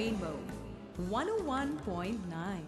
Rainbow 101.9.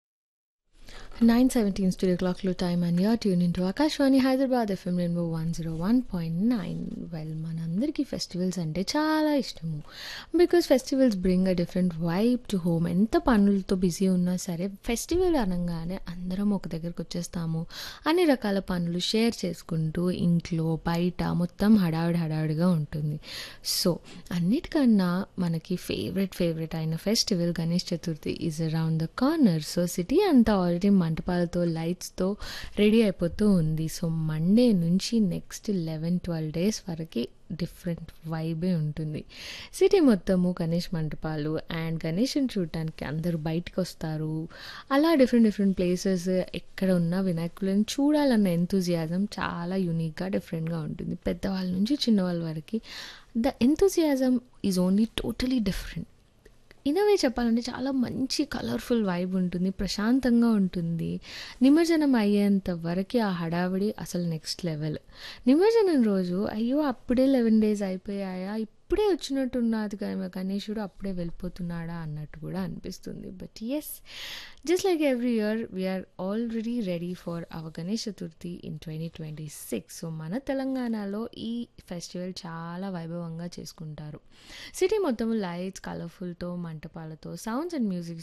917 studio clock లో time and you're tuned into Akashvani Hyderabad FM rainbow one zero one point nine well మనందరికీ festivals అంటే చాలా ఇష్టము because festivals bring a different vibe to home ఎంత పనులతో busy ఉన్నా సరే ఫెస్టివల్ అనగానే అందరం ఒక దగ్గరకు వచ్చేస్తాము అన్ని రకాల పనులు షేర్ చేసుకుంటూ ఇంట్లో బయట మొత్తం హడావిడి హడావిడిగా ఉంటుంది సో అన్నిటికన్నా మనకి ఫేవరెట్ ఫేవరెట్ అయిన festival Ganesh Chaturthi is around the corner so city అంతా ఆల్రెడీ మంటపాలతో లైట్స్తో రెడీ అయిపోతూ ఉంది సో మండే నుంచి నెక్స్ట్ లెవెన్ ట్వెల్వ్ డేస్ వరకు డిఫరెంట్ వైబే ఉంటుంది సిటీ మొత్తము గణేష్ మంటపాలు అండ్ గణేష్ని చూడటానికి అందరూ బయటకు వస్తారు అలా డిఫరెంట్ డిఫరెంట్ ప్లేసెస్ ఎక్కడ ఉన్న వినాయకులను చూడాలన్న ఎంతూజియాజం చాలా యూనిక్గా డిఫరెంట్గా ఉంటుంది పెద్దవాళ్ళ నుంచి చిన్నవాళ్ళ వరకు the enthusiasm is only totally different anyway చెప్పాలంటే చాలా మంచి కలర్ఫుల్ వైబ్ ఉంటుంది ప్రశాంతంగా ఉంటుంది నిమజ్జనం అయ్యేంత వరకు ఆ హడావిడి అసలు నెక్స్ట్ లెవెల్ నిమజ్జనం రోజు అయ్యో అప్పుడే లెవెన్ డేస్ అయిపోయాయా ఇప్పుడే వచ్చినట్టున్నది కదా గణేశుడు అప్పుడే వెళ్ళిపోతున్నాడా అన్నట్టు కూడా అనిపిస్తుంది but yes just like every year we are already ready for our Ganesh Chaturthi in twenty twenty six so మన తెలంగాణలో ఈ ఫెస్టివల్ చాలా వైభవంగా చేసుకుంటారు సిటీ మొత్తం లైట్స్ కలర్ఫుల్తో మంటపాలతో సౌండ్స్ అండ్ మ్యూజిక్